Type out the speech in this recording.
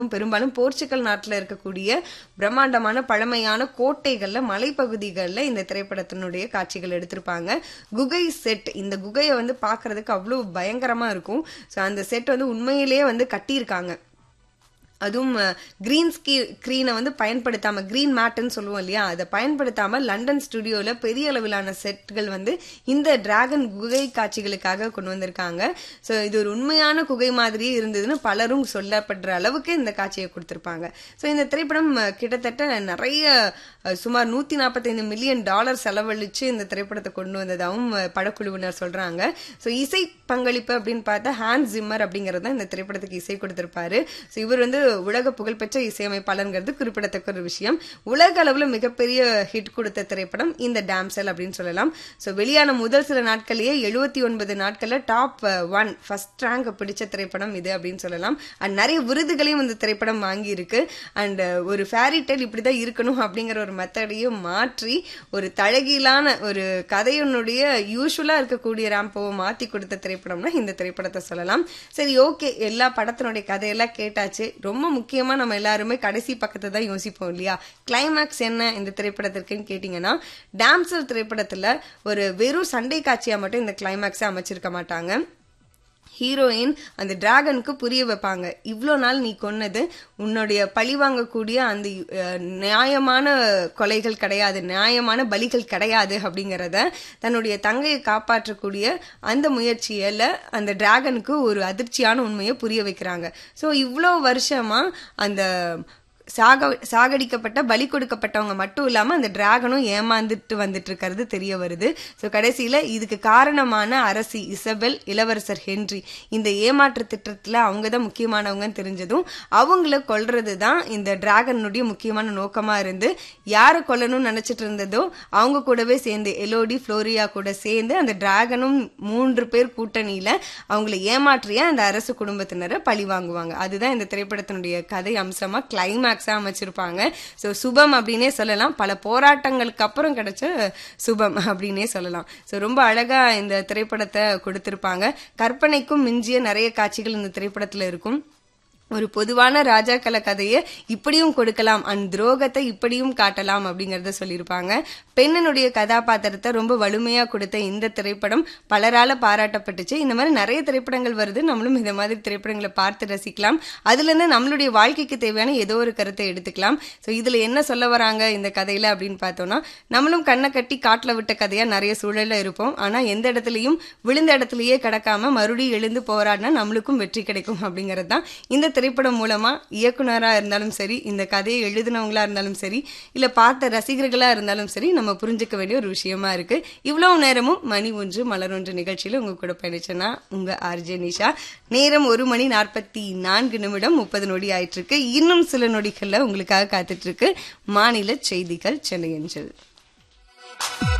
பெரும்பாலும் போர்ச்சுகல் நாட்டுல இருக்கக்கூடிய பிரம்மாண்டமான பழமையான கோட்டைகள்ல மலைப்பகுதிகள்ல இந்த திரைப்படத்தினுடைய காட்சிகள் எடுத்திருப்பாங்க குகை செட் இந்த குகையை வந்து பார்க்கிறதுக்கு அவ்வளவு பயங்கரமா இருக்கும் ஸோ அந்த செட் வந்து உண்மையிலேயே வந்து கட்டியிருக்காங்க அதுவும் கிரீன் ஸ்கீ ஸ்க்ரீனை வந்து பயன்படுத்தாம கிரீன் மேட்டுன்னு சொல்லுவோம் இல்லையா அதை பயன்படுத்தாம லண்டன் ஸ்டுடியோல பெரிய அளவிலான செட்கள் வந்து இந்த டிராகன் குகை காட்சிகளுக்காக கொண்டு வந்திருக்காங்க ஸோ இது ஒரு உண்மையான குகை மாதிரியே இருந்ததுன்னு பலரும் சொல்லப்படுற அளவுக்கு இந்த காட்சியை கொடுத்திருப்பாங்க ஸோ இந்த திரைப்படம் அஹ், கிட்டத்தட்ட நிறைய அஹ், சுமார் நூத்தி நாற்பத்தைந்து மில்லியன் டாலர் செலவழிச்சு இந்த திரைப்படத்தை கொண்டு வந்ததாகவும் அஹ், படக்குழுவினர் சொல்றாங்க ஸோ இசை பங்களிப்பு அப்படின்னு பார்த்தா ஹான்ஸ் ஜிம்மர் அப்படிங்கிறது தான் இந்த திரைப்படத்துக்கு இசை கொடுத்திருப்பாரு ஸோ இவர் வந்து உலக புகழ்பெற்ற இசையமைப்பாளருங்கிறது குறிப்பிடத்தக்க ஒரு விஷயம் உலக அளவுல மிகப்பெரிய ஹிட் கொடுத்த திரைப்படம் இந்த டேம்செல் அப்படின்னு சொல்லலாம் ஸோ வெளியான முதல் சில நாட்கள்லயே எழுபத்தி ஒன்பது நாட்கள்ல டாப் ஒன் ஃபர்ஸ்ட் ரேங்க் பிடிச்ச திரைப்படம் இது அப்படின்னு சொல்லலாம் அண்ட் நிறைய விருதுகளையும் இந்த திரைப்படம் வாங்கி இருக்கு அண்ட் ஒரு ஃபேரி டெல் இப்படிதான் இருக்கணும் அப்படிங்கிற ஒரு மெத்தடையும் மாற்றி ஒரு தழகிலான ஒரு கதையினுடைய யூஸ்வலா இருக்கக்கூடிய ரேம்போவை மாத்தி கொடுத்த திரைப்படம்னா இந்த திரைப்படத்தை சொல்லலாம் சரி ஓகே எல்லா படத்தினுடைய கதையெல்லாம் கேட்டாச்சு ரொம்ப முக்கியமா நம்ம எல்லாருமே கடைசி பக்கத்தை தான் யோசிப்போம் இல்லையா கிளைமேக்ஸ் என்ன இந்த திரைப்படத்திற்குன்னு கேட்டீங்கன்னா டாம்சர் திரைப்படத்துல ஒரு வெறும் சண்டை காட்சியா மட்டும் இந்த கிளைமேக்ஸை அமைச்சிருக்க மாட்டாங்க ஹீரோயின் அந்த டிராகனுக்கு புரிய வைப்பாங்க இவ்வளோ நாள் நீ கொன்னது உன்னுடைய பழி வாங்கக்கூடிய அந்த அஹ், நியாயமான கொலைகள் கிடையாது நியாயமான பலிகள் கிடையாது அப்படிங்கிறத தன்னுடைய தங்கையை காப்பாற்றக்கூடிய அந்த முயற்சியில அந்த டிராகனுக்கு ஒரு அதிர்ச்சியான உண்மையை புரிய வைக்கிறாங்க ஸோ இவ்வளோ வருஷமா அந்த சாக சாகடிக்கப்பட்ட பலி கொடுக்கப்பட்டவங்க மட்டும் இல்லாம அந்த டிராகனும் ஏமாந்துட்டு வந்துட்டு இருக்கிறது தெரிய வருது ஸோ கடைசியில இதுக்கு காரணமான அரசி இசபெல் இளவரசர் ஹென்றி இந்த ஏமாற்று திட்டத்துல அவங்க தான் முக்கியமானவங்கன்னு தெரிஞ்சதும் அவங்கள கொல்றது தான் இந்த டிராகனுடைய முக்கியமான நோக்கமா இருந்து யாரை கொல்லணும்னு நினைச்சிட்டு இருந்ததோ அவங்க கூடவே சேர்ந்து எலோடி ஃப்ளோரியா கூட சேர்ந்து அந்த டிராகனும் மூன்று பேர் கூட்டணியில அவங்கள ஏமாற்றிய அந்த அரசு குடும்பத்தினரை பழி வாங்குவாங்க அதுதான் இந்த திரைப்படத்தினுடைய கதை அம்சமா கிளைமேக்ஸா அமைச்சிருப்பாங்க ஸோ சுபம் அப்படின்னே சொல்லலாம் பல போராட்டங்களுக்கு அப்புறம் கிடைச்ச சுபம் அப்படின்னே சொல்லலாம் ஸோ ரொம்ப அழகா இந்த திரைப்படத்தை கொடுத்திருப்பாங்க கற்பனைக்கும் மிஞ்சிய நிறைய காட்சிகள் இந்த திரைப்படத்துல இருக்கும் ஒரு பொதுவான ராஜாக்கள கதையை இப்படியும் கொடுக்கலாம் அண்ட் துரோகத்தை இப்படியும் காட்டலாம் அப்படிங்கறத சொல்லியிருப்பாங்க பெண்ணனுடைய கதாபாத்திரத்தை ரொம்ப வலிமையா கொடுத்த இந்த திரைப்படம் பலரால பாராட்டப்பட்டுச்சு இந்த மாதிரி நிறைய திரைப்படங்கள் வருது நம்மளும் இந்த மாதிரி திரைப்படங்களை பார்த்து ரசிக்கலாம் அதுல இருந்து நம்மளுடைய வாழ்க்கைக்கு தேவையான ஏதோ ஒரு கருத்தை எடுத்துக்கலாம் ஸோ இதுல என்ன சொல்ல வராங்க இந்த கதையில அப்படின்னு பார்த்தோம்னா நம்மளும் கண்ணை கட்டி காட்டுல விட்ட கதையா நிறைய சூழல்ல இருப்போம் ஆனா எந்த இடத்துலயும் விழுந்த இடத்துலயே கிடக்காம மறுபடியும் எழுந்து போராடினா நம்மளுக்கும் வெற்றி கிடைக்கும் அப்படிங்கிறது தான் இந்த திரைப்படம் மூலமா இயக்குனரா இருந்தாலும் சரி இந்த கதையை எழுதினவங்களா இருந்தாலும் சரி இல்ல பார்த்த ரசிகர்களா இருந்தாலும் சரி நம்ம புரிஞ்சுக்க வேண்டிய ஒரு விஷயமா இருக்கு இவ்வளவு நேரமும் மணி ஒன்று மலர் ஒன்று நிகழ்ச்சியில உங்க கூட பயணிச்சேன்னா உங்க ஆர்ஜே நிஷா நேரம் ஒரு மணி நாற்பத்தி நான்கு நிமிடம் முப்பது நொடி ஆயிட்டு இருக்கு இன்னும் சில நொடிகள்ல உங்களுக்காக காத்துட்டு இருக்கு மாநில செய்திகள் சென்னை அஞ்சல்